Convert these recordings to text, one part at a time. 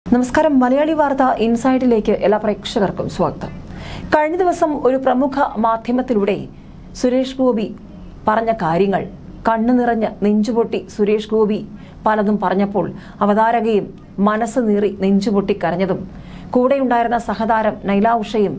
നമസ്കാരം മലയാളി വാർത്ത ഇൻസൈഡിലേക്ക് എല്ലാ പ്രേക്ഷകർക്കും സ്വാഗതം കഴിഞ്ഞ ദിവസം ഒരു പ്രമുഖ മാധ്യമത്തിലൂടെ സുരേഷ് ഗോപി പറഞ്ഞ കാര്യങ്ങൾ കണ്ണു നിറഞ്ഞ് നെഞ്ചുപൊട്ടി സുരേഷ് ഗോപി പലതും പറഞ്ഞപ്പോൾ അവതാരകയും മനസ്സ് നീറി നെഞ്ചുപൊട്ടി കരഞ്ഞതും കൂടെയുണ്ടായിരുന്ന സഹതാരം നൈല ഉഷയും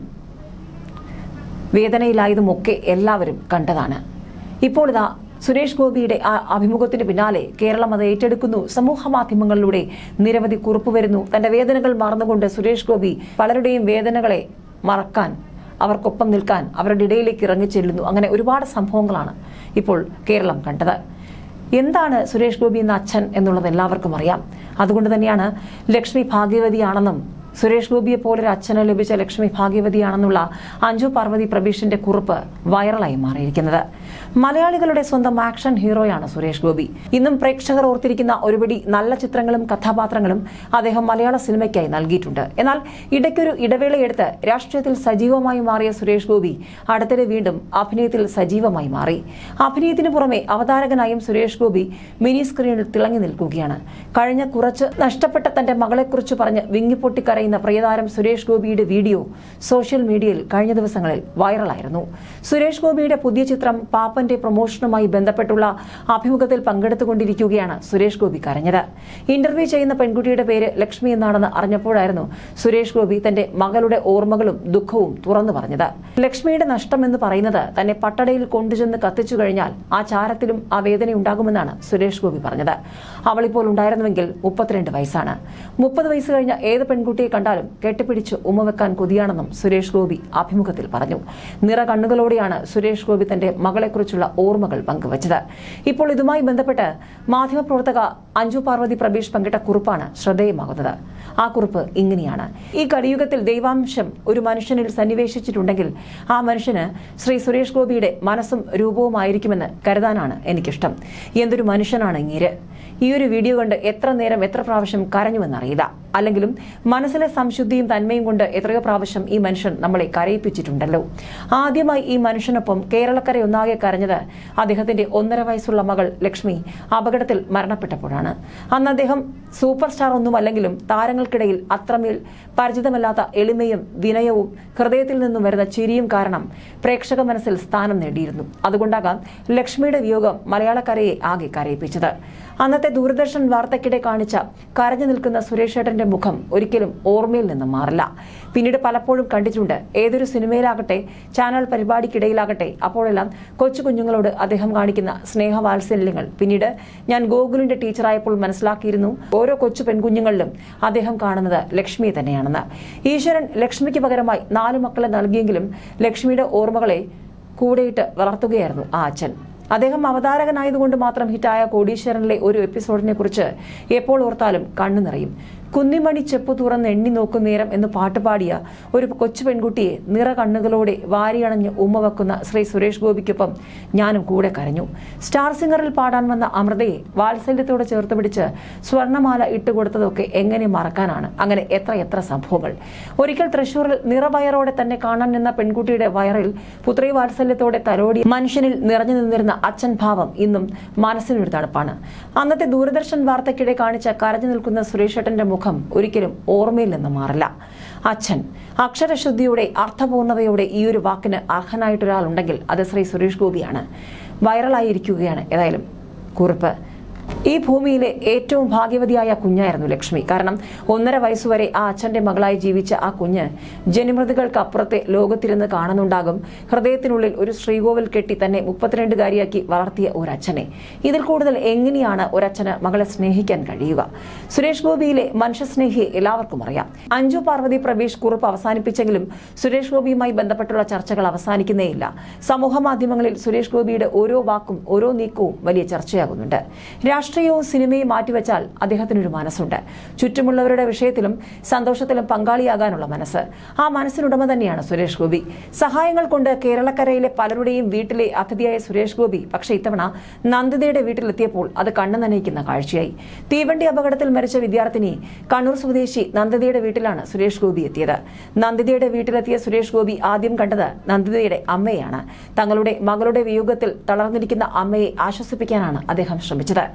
വേദനയിലായതുമൊക്കെ എല്ലാവരും കണ്ടതാണ് ഇപ്പോൾ ഇതാ സുരേഷ് ഗോപിയുടെ ആ അഭിമുഖത്തിന് പിന്നാലെ കേരളം അത് ഏറ്റെടുക്കുന്നു സമൂഹ മാധ്യമങ്ങളിലൂടെ നിരവധി കുറിപ്പ് വരുന്നു തന്റെ വേദനകൾ മറന്നുകൊണ്ട് സുരേഷ് ഗോപി പലരുടെയും വേദനകളെ മറക്കാൻ അവർക്കൊപ്പം നിൽക്കാൻ അവരുടെ ഇടയിലേക്ക് ഇറങ്ങിച്ചെല്ലുന്നു അങ്ങനെ ഒരുപാട് സംഭവങ്ങളാണ് ഇപ്പോൾ കേരളം കണ്ടത് എന്താണ് സുരേഷ് ഗോപി എന്ന അച്ഛൻ എന്നുള്ളത് എല്ലാവർക്കും അറിയാം അതുകൊണ്ട് തന്നെയാണ് ലക്ഷ്മി ഭാഗ്യവതിയാണെന്നും സുരേഷ് ഗോപിയെ പോലൊരു അച്ഛന് ലഭിച്ച ലക്ഷ്മി ഭാഗ്യവതിയാണെന്നുള്ള അഞ്ജു പാർവതി പ്രഭീഷിന്റെ കുറിപ്പ് വൈറലായി മാറിയിരിക്കുന്നത് മലയാളികളുടെ സ്വന്തം ആക്ഷൻ ഹീറോയാണ് സുരേഷ് ഗോപി ഇന്നും പ്രേക്ഷകർ ഓർത്തിരിക്കുന്ന ഒരുപിടി നല്ല ചിത്രങ്ങളും കഥാപാത്രങ്ങളും അദ്ദേഹം മലയാള സിനിമയ്ക്കായി നൽകിയിട്ടുണ്ട് എന്നാൽ ഇടയ്ക്കൊരു ഇടവേളയെടുത്ത് രാഷ്ട്രീയത്തിൽ സജീവമായി മാറിയ സുരേഷ് ഗോപി അടുത്തിടെ വീണ്ടും അഭിനയത്തിൽ സജീവമായി മാറി അഭിനയത്തിന് പുറമെ അവതാരകനായും സുരേഷ് ഗോപി മിനി സ്ക്രീനിൽ തിളങ്ങി നിൽക്കുകയാണ് കഴിഞ്ഞ കുറച്ച് നഷ്ടപ്പെട്ട തന്റെ മകളെക്കുറിച്ച് പറഞ്ഞ് വിങ്ങിപ്പൊട്ടിക്കരയുന്ന പ്രിയതാരം സുരേഷ് ഗോപിയുടെ വീഡിയോ സോഷ്യൽ മീഡിയയിൽ കഴിഞ്ഞ ദിവസങ്ങളിൽ വൈറലായിരുന്നു സുരേഷ് ഗോപിയുടെ പുതിയ ചിത്രം പാപ്പന്റെ പ്രൊമോഷനുമായി ബന്ധപ്പെട്ടുള്ള അഭിമുഖത്തിൽ പങ്കെടുത്തുകൊണ്ടിരിക്കുകയാണ് സുരേഷ് ഗോപി കരഞ്ഞത് ഇന്റർവ്യൂ ചെയ്യുന്ന പെൺകുട്ടിയുടെ പേര് ലക്ഷ്മി എന്നാണെന്ന് അറിഞ്ഞപ്പോഴായിരുന്നു സുരേഷ് ഗോപി തന്റെ മകളുടെ ഓർമ്മകളും ദുഃഖവും തുറന്നു പറഞ്ഞത് ലക്ഷ്മിയുടെ നഷ്ടം എന്ന് പറയുന്നത് തന്നെ പട്ടടയിൽ കൊണ്ടുചെന്ന് കത്തിച്ചു കഴിഞ്ഞാൽ ആ ചാരത്തിലും ആ വേദന ഉണ്ടാകുമെന്നാണ് സുരേഷ് ഗോപി പറഞ്ഞത് അവളിപ്പോൾ ഉണ്ടായിരുന്നുവെങ്കിൽ മുപ്പത്തിരണ്ട് വയസ്സാണ് മുപ്പത് വയസ്സ് കഴിഞ്ഞ ഏത് പെൺകുട്ടിയെ കണ്ടാലും കെട്ടിപ്പിടിച്ച് ഉമ്മ വെക്കാൻ കൊതിയാണെന്നും സുരേഷ് ഗോപി അഭിമുഖത്തിൽ പറഞ്ഞു നിറ കണ്ണുകളോടെയാണ് സുരേഷ് ഗോപി തന്റെ മകളെക്കുറിച്ചുള്ള ഓർമ്മകൾ പങ്കുവച്ചത് ഇപ്പോൾ ഇതുമായി ബന്ധപ്പെട്ട് മാധ്യമപ്രവർത്തക അഞ്ജു പാർവതി പ്രബീഷ് പങ്കിട്ട കുറിപ്പാണ് ശ്രദ്ധേയമാകുന്നത് ആ കുറിപ്പ് ഇങ്ങനെയാണ് ഈ കലിയുഗത്തിൽ ദൈവാംശം ഒരു മനുഷ്യനിൽ സന്നിവേശിച്ചിട്ടുണ്ടെങ്കിൽ ആ മനുഷ്യന് ശ്രീ സുരേഷ് ഗോപിയുടെ മനസ്സും രൂപവുമായിരിക്കുമെന്ന് കരുതാനാണ് എനിക്കിഷ്ടം എന്തൊരു മനുഷ്യനാണ് ഇങ്ങേര് ഈ ഒരു വീഡിയോ കണ്ട് എത്ര നേരം എത്ര പ്രാവശ്യം കരഞ്ഞുവെന്നറിയില്ല അല്ലെങ്കിലും മനസ്സിലെ സംശുദ്ധിയും തന്മയും കൊണ്ട് എത്രയോ പ്രാവശ്യം ഈ മനുഷ്യൻ നമ്മളെ കരയിപ്പിച്ചിട്ടുണ്ടല്ലോ ആദ്യമായി ഈ മനുഷ്യനൊപ്പം കേരളക്കര ഒന്നാകെ കരഞ്ഞത് അദ്ദേഹത്തിന്റെ ഒന്നര വയസ്സുള്ള മകൾ ലക്ഷ്മി അപകടത്തിൽ മരണപ്പെട്ടപ്പോഴാണ് അന്ന് അദ്ദേഹം സൂപ്പർ സ്റ്റാർ ഒന്നുമല്ലെങ്കിലും താരങ്ങൾക്കിടയിൽ അത്രമേൽ പരിചിതമല്ലാത്ത എളിമയും വിനയവും ഹൃദയത്തിൽ നിന്നും വരുന്ന ചിരിയും കാരണം പ്രേക്ഷക മനസ്സിൽ സ്ഥാനം നേടിയിരുന്നു അതുകൊണ്ടാകാം ലക്ഷ്മിയുടെ വിയോഗം മലയാളക്കരയെ ആകെ കരയിപ്പിച്ചത് അന്നത്തെ ദൂരദർശൻ വാർത്തയ്ക്കിടെ കാണിച്ച കരഞ്ഞു നിൽക്കുന്ന സുരേഷ് ഏട്ടന്റെ മുഖം ഒരിക്കലും ഓർമ്മയിൽ നിന്നും മാറില്ല പിന്നീട് പലപ്പോഴും കണ്ടിട്ടുണ്ട് ഏതൊരു സിനിമയിലാകട്ടെ ചാനൽ പരിപാടിക്കിടയിലാകട്ടെ അപ്പോഴെല്ലാം കൊച്ചു കുഞ്ഞുങ്ങളോട് അദ്ദേഹം കാണിക്കുന്ന സ്നേഹവാത്സല്യങ്ങൾ പിന്നീട് ഞാൻ ഗോകുലിന്റെ ടീച്ചറായപ്പോൾ മനസ്സിലാക്കിയിരുന്നു ഓരോ കൊച്ചു പെൺകുഞ്ഞുങ്ങളിലും അദ്ദേഹം കാണുന്നത് ലക്ഷ്മിയെ തന്നെയാണെന്ന് ഈശ്വരൻ ലക്ഷ്മിക്ക് പകരമായി നാലു മക്കളെ നൽകിയെങ്കിലും ലക്ഷ്മിയുടെ ഓർമ്മകളെ കൂടെയിട്ട് വളർത്തുകയായിരുന്നു ആ അച്ഛൻ അദ്ദേഹം അവതാരകനായതുകൊണ്ട് മാത്രം ഹിറ്റായ കോടീശ്വരനിലെ ഒരു എപ്പിസോഡിനെ കുറിച്ച് എപ്പോൾ ഓർത്താലും കണ്ണു നിറയും കുന്നിമണി ചെപ്പു തുറന്ന് എണ്ണി നോക്കും നേരം എന്ന് പാട്ടുപാടിയ ഒരു കൊച്ചു പെൺകുട്ടിയെ നിറ കണ്ണുകളോടെ വാരിയണഞ്ഞ് ഉമ്മ വെക്കുന്ന ശ്രീ സുരേഷ് ഗോപിക്കൊപ്പം ഞാനും കൂടെ കരഞ്ഞു സ്റ്റാർ സിംഗറിൽ പാടാൻ വന്ന അമൃതയെ വാത്സല്യത്തോടെ ചേർത്ത് പിടിച്ച് സ്വർണമാല ഇട്ടുകൊടുത്തതൊക്കെ എങ്ങനെ മറക്കാനാണ് അങ്ങനെ എത്ര എത്ര സംഭവങ്ങൾ ഒരിക്കൽ തൃശൂരിൽ നിറവയറോടെ തന്നെ കാണാൻ നിന്ന പെൺകുട്ടിയുടെ വയറിൽ പുത്രി വാത്സല്യത്തോടെ തലോടി മനുഷ്യനിൽ നിറഞ്ഞു നിന്നിരുന്ന അച്ഛൻ ഭാവം ഇന്നും മനസ്സിനൊരു തണുപ്പാണ് അന്നത്തെ ദൂരദർശൻ വാർത്തയ്ക്കിടെ കാണിച്ച കരഞ്ഞു നിൽക്കുന്ന സുരേഷേട്ടന്റെ മുഖം ഒരിക്കലും ഓർമ്മയിൽ നിന്ന് മാറില്ല അച്ഛൻ അക്ഷരശുദ്ധിയുടെ അർത്ഥപൂർണതയോടെ ഈ ഒരു വാക്കിന് അർഹനായിട്ടൊരാളുണ്ടെങ്കിൽ അത് ശ്രീ സുരേഷ് ഗോപിയാണ് വൈറലായിരിക്കുകയാണ് ഏതായാലും കുറിപ്പ് ഈ ഭൂമിയിലെ ഏറ്റവും ഭാഗ്യവതിയായ കുഞ്ഞായിരുന്നു ലക്ഷ്മി കാരണം ഒന്നര വയസ്സുവരെ ആ അച്ഛന്റെ മകളായി ജീവിച്ച ആ കുഞ്ഞ് ജനിമൃതികൾക്കപ്പുറത്തെ ലോകത്തിരുന്ന് കാണുന്നുണ്ടാകും ഹൃദയത്തിനുള്ളിൽ ഒരു ശ്രീകോവിൽ കെട്ടി തന്നെ മുപ്പത്തിരണ്ടുകാരിയാക്കി വളർത്തിയ ഒരച്ഛനെ ഇതിൽ കൂടുതൽ എങ്ങനെയാണ് ഒരച്ഛന് മകളെ സ്നേഹിക്കാൻ കഴിയുക സുരേഷ് ഗോപിയിലെ മനുഷ്യസ്നേഹിയെ എല്ലാവർക്കും അറിയാം അഞ്ജു പാർവതി പ്രവീഷ് കുറിപ്പ് അവസാനിപ്പിച്ചെങ്കിലും സുരേഷ് ഗോപിയുമായി ബന്ധപ്പെട്ടുള്ള ചർച്ചകൾ അവസാനിക്കുന്നേയില്ല സമൂഹ മാധ്യമങ്ങളിൽ സുരേഷ് ഗോപിയുടെ ഓരോ വാക്കും ഓരോ നീക്കവും വലിയ ചർച്ചയാകുന്നുണ്ട് രാഷ്ട്രീയവും സിനിമയും മാറ്റിവെച്ചാൽ അദ്ദേഹത്തിനൊരു മനസ്സുണ്ട് ചുറ്റുമുള്ളവരുടെ വിഷയത്തിലും സന്തോഷത്തിലും പങ്കാളിയാകാനുള്ള മനസ്സ് ആ മനസ്സിനുടമ തന്നെയാണ് സുരേഷ് ഗോപി സഹായങ്ങൾ കൊണ്ട് കേരളക്കരയിലെ പലരുടെയും വീട്ടിലെ അതിഥിയായ സുരേഷ് ഗോപി പക്ഷേ ഇത്തവണ നന്ദിതയുടെ വീട്ടിലെത്തിയപ്പോൾ അത് കണ്ണു നനയിക്കുന്ന കാഴ്ചയായി തീവണ്ടി അപകടത്തിൽ മരിച്ച വിദ്യാർത്ഥിനി കണ്ണൂർ സ്വദേശി നന്ദിതയുടെ വീട്ടിലാണ് സുരേഷ് ഗോപി എത്തിയത് നന്ദിതയുടെ വീട്ടിലെത്തിയ സുരേഷ് ഗോപി ആദ്യം കണ്ടത് നന്ദിതയുടെ അമ്മയെയാണ് തങ്ങളുടെ മകളുടെ വിയോഗത്തിൽ തളർന്നിരിക്കുന്ന അമ്മയെ ആശ്വസിപ്പിക്കാനാണ് അദ്ദേഹം ശ്രമിച്ചത്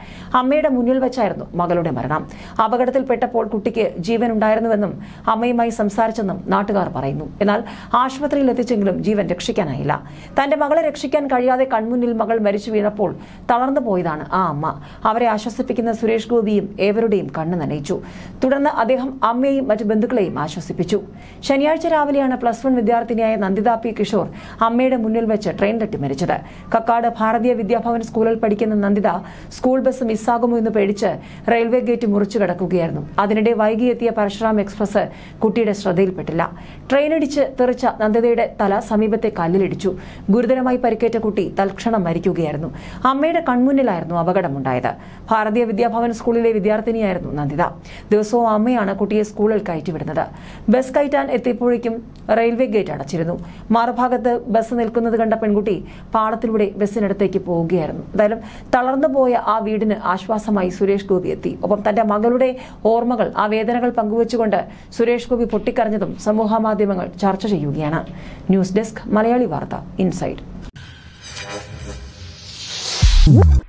അമ്മയുടെ മുന്നിൽ വെച്ചായിരുന്നു മകളുടെ മരണം അപകടത്തിൽപ്പെട്ടപ്പോൾ കുട്ടിക്ക് ജീവൻ ഉണ്ടായിരുന്നുവെന്നും അമ്മയുമായി സംസാരിച്ചെന്നും നാട്ടുകാർ പറയുന്നു എന്നാൽ ആശുപത്രിയിൽ എത്തിച്ചെങ്കിലും ജീവൻ രക്ഷിക്കാനായില്ല തന്റെ മകളെ രക്ഷിക്കാൻ കഴിയാതെ കൺമുന്നിൽ മകൾ മരിച്ചു വീണപ്പോൾ തളർന്നു പോയതാണ് ആ അമ്മ അവരെ ആശ്വസിപ്പിക്കുന്ന സുരേഷ് ഗോപിയും ഏവരുടെയും കണ്ണ് നനയിച്ചു തുടർന്ന് അദ്ദേഹം അമ്മയെയും മറ്റു ബന്ധുക്കളെയും ആശ്വസിപ്പിച്ചു ശനിയാഴ്ച രാവിലെയാണ് പ്ലസ് വൺ വിദ്യാർത്ഥിനിയായ നന്ദിത പി കിഷോർ അമ്മയുടെ മുന്നിൽ വെച്ച് ട്രെയിൻ തട്ടി മരിച്ചത് കക്കാട് ഭാരതീയ വിദ്യാഭവൻ സ്കൂളിൽ പഠിക്കുന്ന നന്ദിത സ്കൂൾ ബസ് മിസ്സാകുമോ എന്ന് പേടിച്ച് റെയിൽവേ ഗേറ്റ് മുറിച്ചു കിടക്കുകയായിരുന്നു അതിനിടെ വൈകിയെത്തിയ പരശുറാം എക്സ്പ്രസ് കുട്ടിയുടെ ശ്രദ്ധയിൽപ്പെട്ടില്ല ട്രെയിനിടിച്ച് തെറിച്ച നന്ദിതയുടെ തല സമീപത്തെ കല്ലിലിടിച്ചു ഗുരുതരമായി പരിക്കേറ്റ കുട്ടി തൽക്ഷണം മരിക്കുകയായിരുന്നു അമ്മയുടെ കൺമുന്നിലായിരുന്നു അപകടമുണ്ടായത് ഭാരതീയ വിദ്യാഭവൻ സ്കൂളിലെ വിദ്യാർത്ഥിനിയായിരുന്നു നന്ദിത ദിവസവും അമ്മയാണ് കുട്ടിയെ സ്കൂളിൽ കയറ്റിവിടുന്നത് ബസ് കയറ്റാൻ എത്തിയപ്പോഴേക്കും റെയിൽവേ ഗേറ്റ് അടച്ചിരുന്നു മറുഭാഗത്ത് ബസ് നിൽക്കുന്നത് കണ്ട പെൺകുട്ടി പാളത്തിലൂടെ ബസ്സിനടുത്തേക്ക് പോവുകയായിരുന്നു എന്തായാലും തളർന്നുപോയ ആ വീടിന് ആശ്വാസമായി സുരേഷ് ഗോപി എത്തി ഒപ്പം തന്റെ മകളുടെ ഓർമ്മകൾ ആ വേദനകൾ പങ്കുവച്ചുകൊണ്ട് സുരേഷ് ഗോപി പൊട്ടിക്കരഞ്ഞതും സമൂഹ മാധ്യമങ്ങൾ ചർച്ച ചെയ്യുകയാണ് ന്യൂസ് ഡെസ്ക് മലയാളി വാർത്ത ഇൻസൈഡ്